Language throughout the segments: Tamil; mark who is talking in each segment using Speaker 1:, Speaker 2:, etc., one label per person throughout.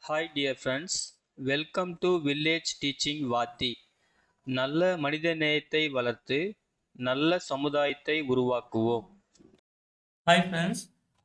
Speaker 1: hi dear friends welcome to village teaching வாத்தி நல்ல மனிதநேயத்தை வளர்த்து நல்ல சமுதாயத்தை உருவாக்குவோம்
Speaker 2: hi friends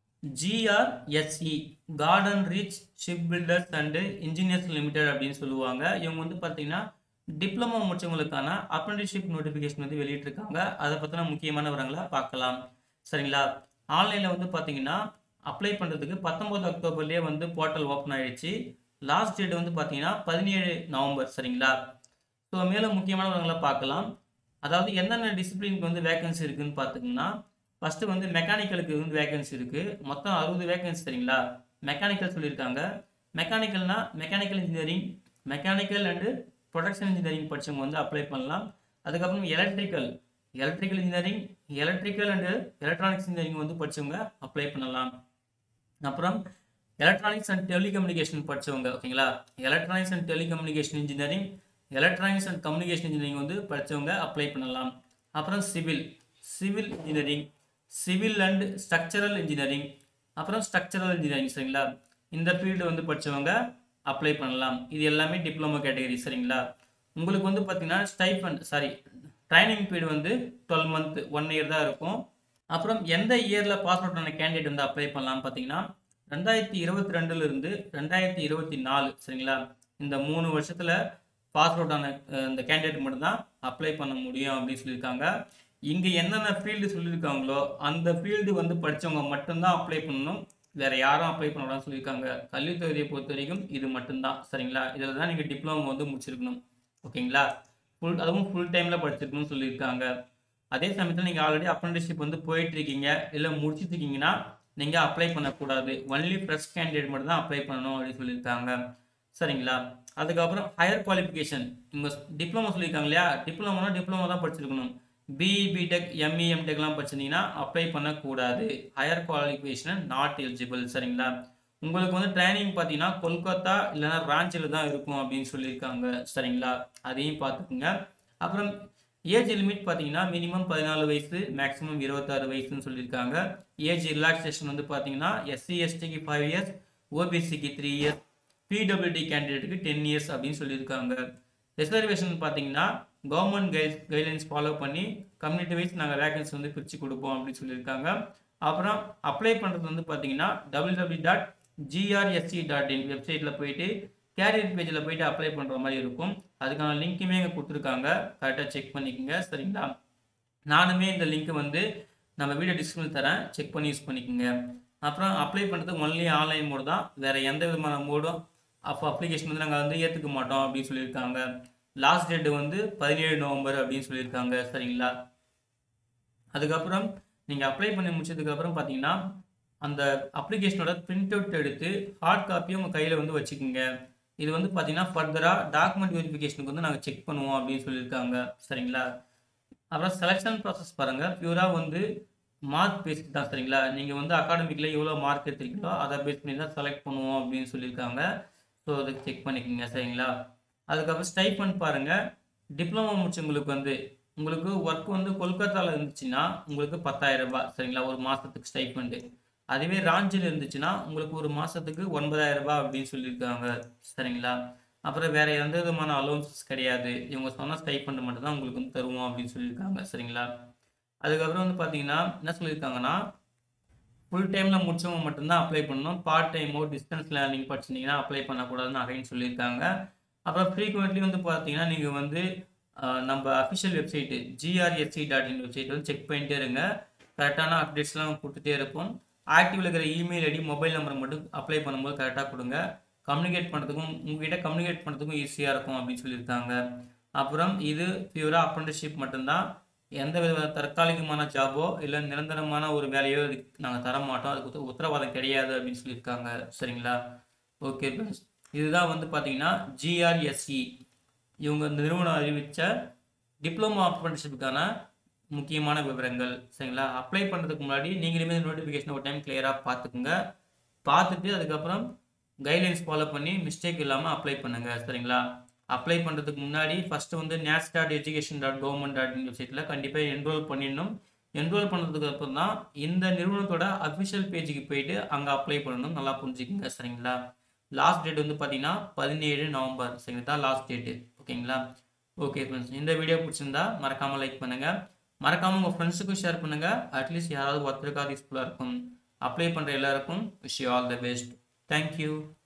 Speaker 2: GRSE Garden Reach Shipbuilders and Engineers Limited அப்படின்னு சொல்லுவாங்க இவங்க வந்து பார்த்தீங்கன்னா டிப்ளமோ முடிச்சவங்களுக்கான அப்ரெண்டிஸ்ஷிப் நோட்டிஃபிகேஷன் வந்து வெளியிட்டிருக்காங்க அதை பற்றின முக்கியமான விவரங்களை பார்க்கலாம் சரிங்களா ஆன்லைனில் வந்து பார்த்தீங்கன்னா அப்ளை பண்ணுறதுக்கு பத்தொம்போது அக்டோபர்லேயே வந்து போர்ட்டல் ஓப்பன் ஆயிடுச்சு லாஸ்ட் டேட் வந்து பார்த்தீங்கன்னா பதினேழு நவம்பர் சரிங்களா ஸோ மேலும் முக்கியமான விவரங்களை பார்க்கலாம் அதாவது என்னென்ன டிசிப்ளினுக்கு வந்து வேகன்சி இருக்குன்னு பார்த்துக்கிங்கன்னா ஃபஸ்ட்டு வந்து மெக்கானிக்கலுக்கு வந்து வேகன்சி இருக்குது மொத்தம் அறுபது வேகன்சி சரிங்களா மெக்கானிக்கல் சொல்லியிருக்காங்க மெக்கானிக்கல்னா mechanical engineering mechanical and production engineering படித்தவங்க வந்து அப்ளை பண்ணலாம் அதுக்கப்புறம் electrical electrical engineering electrical and electronics engineering வந்து படித்தவங்க அப்ளை பண்ணலாம் அப்புறம் எலக்ட்ரானிக்ஸ் அண்ட் டெலிகம்யூனிகேஷன் படித்தவங்க ஓகேங்களா electronics and telecommunication engineering electronics and communication engineering வந்து படித்தவங்க அப்ளை பண்ணலாம் அப்புறம் civil civil engineering civil and structural engineering அப்புறம் ஸ்ட்ரக்சரல் இன்ஜினியரிங் சரிங்களா இந்த ஃபீல்டு வந்து படித்தவங்க அப்ளை பண்ணலாம் இது எல்லாமே டிப்ளமோ கேட்டகரி சரிங்களா உங்களுக்கு வந்து பார்த்தீங்கன்னா ஸ்டைஃபண்ட் சாரி ட்ரைனிங் பீரியட் வந்து டுவெல் மந்த் ஒன் இயர் தான் இருக்கும் அப்புறம் எந்த இயரில் பாஸ் அவுட் ஆன கேண்டிடேட் வந்து அப்ளை பண்ணலாம்னு பார்த்தீங்கன்னா ரெண்டாயிரத்தி இருபத்தி ரெண்டுலேருந்து ரெண்டாயிரத்தி இருபத்தி நாலு சரிங்களா இந்த மூணு வருஷத்தில் பாஸ் அவுட் ஆன அஹ், இந்த கேண்டிடேட் மட்டும்தான் அப்ளை பண்ண முடியும் அப்படின்னு சொல்லியிருக்காங்க இங்கே என்னென்ன ஃபீல்டு சொல்லியிருக்காங்களோ அந்த ஃபீல்டு வந்து படித்தவங்க மட்டும்தான் அப்ளை பண்ணணும் வேற யாரும் அப்ளை பண்ணக்கூடாதுன்னு சொல்லியிருக்காங்க கல்வித் தொகுதியை பொறுத்த வரைக்கும் இது மட்டும்தான் சரிங்களா இதில் தான் நீங்கள் டிப்ளமோ வந்து முடிச்சிருக்கணும் ஓகேங்களா ஃபுல் அதுவும் ஃபுல் டைமில் படிச்சிருக்கணும்னு சொல்லியிருக்காங்க அதே சமயத்தில் நீங்கள் ஆல்ரெடி அப்ரெண்டிஸ்ஷிப் வந்து போயிட்டு இருக்கீங்க இல்லை முடிச்சிட்டு இருக்கீங்கன்னா நீங்கள் அப்ளை பண்ணக்கூடாது ஒன்லி ஃப்ரெஷ் கேண்டிடேட் மட்டும் தான் அப்ளை பண்ணணும் அப்படின்னு சொல்லியிருக்காங்க சரிங்களா அதுக்கப்புறம் ஹையர் குவாலிஃபிகேஷன் இவங்க டிப்ளமோ சொல்லியிருக்காங்க இல்லையா டிப்ளமோனா டிப்ளமோ தான் படிச்சிருக்கணும் பிஇ பிடெக் எம்இ எம்டெக்லாம் படிச்சிருந்தீங்கன்னா அப்ளை பண்ணக்கூடாது ஹையர் குவாலிஃபிகேஷன் நாட் எலிஜிபிள் சரிங்களா உங்களுக்கு வந்து ட்ரைனிங் பார்த்தீங்கன்னா கொல்கத்தா இல்லைன்னா ராஞ்சியில் தான் இருக்கும் அப்படின்னு சொல்லியிருக்காங்க சரிங்களா அதையும் பார்த்துக்குங்க அப்புறம் ஏஜ் லிமிட் பார்த்தீங்கன்னா மினிமம் பதினாலு வயசு மேக்ஸிமம் இருபத்தாறு வயசுன்னு சொல்லியிருக்காங்க ஏஜ் ரிலாக்ஸேஷன் வந்து பார்த்தீங்கன்னா எஸ்சி எஸ்டிக்கு ஃபைவ் இயர்ஸ் ஓபிசிக்கு த்ரீ இயர்ஸ் பிடபிள்யூடி கேண்டிடேட்டுக்கு டென் இயர்ஸ் அப்படின்னு சொல்லியிருக்காங்க ரிசர்வேஷன் பார்த்தீங்கன்னா கவர்மெண்ட் கைட் கைட்லைன்ஸ் ஃபாலோ பண்ணி கம்யூனிட்டி வைஸ் நாங்கள் வேகன்சி வந்து பிரித்து கொடுப்போம் அப்படின்னு சொல்லியிருக்காங்க அப்புறம் அப்ளை பண்ணுறது வந்து பார்த்தீங்கன்னா W W dot GRSC dot in வெப்சைட்டில் போயிட்டு கேரியர் பேஜில் போயிட்டு அப்ளை பண்ணுற மாதிரி இருக்கும் அதுக்கான லிங்க்குமே இங்கே கொடுத்துருக்காங்க கரெக்டாக செக் பண்ணிக்கோங்க சரிங்களா நானுமே இந்த லிங்க் வந்து நம்ம வீடியோ டிஸ்கிரிப்ஷன் தரேன் செக் பண்ணி யூஸ் பண்ணிக்கோங்க அப்புறம் அப்ளை பண்ணுறதுக்கு ஒன்லி ஆன்லைன் மோடு தான் வேறு எந்த விதமான மோடும் அப்போ அப்ளிகேஷன் வந்து நாங்கள் வந்து ஏற்றுக்க மாட்டோம் அப்படின்னு சொல்லியிருக்காங்க லாஸ்ட் டேட் வந்து பதினேழு நவம்பர் அப்படின்னு சொல்லியிருக்காங்க சரிங்களா அதுக்கப்புறம் நீங்கள் அப்ளை பண்ணி முடிச்சதுக்கப்புறம் பார்த்தீங்கன்னா அந்த அப்ளிகேஷனோட பிரிண்ட் அவுட் எடுத்து ஹார்ட் காப்பியும் உங்கள் கையில் வந்து வச்சுக்கோங்க இது வந்து பார்த்தீங்கன்னா ஃபர்தராக டாக்குமெண்ட் வெரிஃபிகேஷனுக்கு வந்து நாங்கள் செக் பண்ணுவோம் அப்படின்னு சொல்லியிருக்காங்க சரிங்களா அப்புறம் செலெக்ஷன் ப்ராசஸ் பாருங்கள் பியூராக வந்து மார்க் பேஸ் தான் சரிங்களா நீங்கள் வந்து அகாடமிக்கில் எவ்வளோ மார்க் எடுத்திருக்கீங்களோ அதை பேஸ் பண்ணி தான் செலக்ட் பண்ணுவோம் அப்படின்னு சொல்லியிருக்காங்க ஸோ அதை செக் பண்ணிக்கோங்க சரிங்களா அதுக்கப்புறம் ஸ்டைஃபண்ட் பாருங்கள் டிப்ளமோ முடிச்சவங்களுக்கு வந்து உங்களுக்கு ஒர்க் வந்து கொல்கத்தாவில் இருந்துச்சுன்னா உங்களுக்கு பத்தாயிரம் ரூபாய் சரிங்களா ஒரு மாதத்துக்கு ஸ்டைஃபண்டு அதுவே ராஞ்சியில் இருந்துச்சுன்னா உங்களுக்கு ஒரு மாதத்துக்கு ஒன்பதாயிரம் ரூபாய் அப்படின்னு சொல்லியிருக்காங்க சரிங்களா அப்புறம் வேற எந்த விதமான அலோன்சஸ் கிடையாது இவங்க சொன்ன ஸ்டைஃபண்ட் மட்டும் தான் உங்களுக்கு வந்து தருவோம் அப்படின்னு சொல்லியிருக்காங்க சரிங்களா அதுக்கப்புறம் வந்து பார்த்தீங்கன்னா என்ன சொல்லியிருக்காங்கன்னா ஃபுல் டைமில் முடிச்சவங்க மட்டும்தான் அப்ளை பண்ணணும் பார்ட் டைமோ டிஸ்டன்ஸ் லேர்னிங் படிச்சிருந்தீங்கன்னா அப்ளை பண்ணக்கூடாதுன்னு அகைன் சொல்லியிருக்காங்க அப்புறம் ஃப்ரீக்வெண்ட்லி வந்து பார்த்தீங்கன்னா நீங்கள் வந்து அஹ், நம்ம official website GRSC dot in website வந்து செக் பண்ணிட்டே இருங்க கரெக்டான அப்டேட்ஸ்லாம் கொடுத்துட்டே இருப்போம் ஆக்டிவில் இருக்கிற இமெயில் ஐடி மொபைல் நம்பர் மட்டும் அப்ளை பண்ணும்போது கரெக்டாக கொடுங்க கம்யூனிகேட் பண்ணுறதுக்கும் உங்ககிட்ட கம்யூனிகேட் பண்ணுறதுக்கும் ஈஸியாக இருக்கும் அப்படின்னு சொல்லியிருக்காங்க அப்புறம் இது பியூராக அப்ரெண்டிஸ்ஷிப் மட்டும்தான் எந்த வித தற்காலிகமான ஜாபோ இல்லை நிரந்தரமான ஒரு வேலையோ இதுக்கு நாங்கள் தர மாட்டோம் அதுக்கு உத்த- உத்தரவாதம் கிடையாது அப்படின்னு சொல்லியிருக்காங்க சரிங்களா ஓகே ஃப்ரெண்ட்ஸ் இதுதான் வந்து பார்த்தீங்கன்னா ஜிஆர்எஸ்இ இவங்க இந்த நிறுவனம் அறிவித்த டிப்ளமோ அப்ரெண்டிஸ்ஷிப்புக்கான முக்கியமான விவரங்கள் சரிங்களா அப்ளை பண்ணுறதுக்கு முன்னாடி நீங்களுமே நோட்டிஃபிகேஷன் ஒரு டைம் கிளியராக பார்த்துக்குங்க பார்த்துட்டு அதுக்கப்புறம் கைட்லைன்ஸ் ஃபாலோ பண்ணி மிஸ்டேக் இல்லாமல் அப்ளை பண்ணுங்கள் சரிங்களா அப்ளை பண்ணுறதுக்கு முன்னாடி ஃபஸ்ட்டு வந்து நேஸ்டாட் education dot government dot in வெப்சைட்டில் கண்டிப்பாக என்ரோல் பண்ணிடணும் என்ரோல் பண்ணதுக்கு அப்புறம் தான் இந்த நிறுவனத்தோட அஃபிஷியல் பேஜுக்கு போயிட்டு அங்கே அப்ளை பண்ணணும் நல்லா புரிஞ்சுக்குங்க சரிங்களா லாஸ்ட் டேட் வந்து பார்த்தீங்கன்னா பதினேழு நவம்பர் சரிங்களா தான் லாஸ்ட் டேட்டு ஓகேங்களா ஓகே ஃப்ரெண்ட்ஸ் இந்த வீடியோ பிடிச்சிருந்தா மறக்காமல் லைக் பண்ணுங்கள் மறக்காமல் உங்கள் ஃப்ரெண்ட்ஸுக்கும் ஷேர் பண்ணுங்கள் அட்லீஸ்ட் யாராவது ஒருத்தருக்காவது யூஸ்ஃபுல்லாக இருக்கும் அப்ளை பண்ணுற எல்லாருக்கும் wish you all the best thank you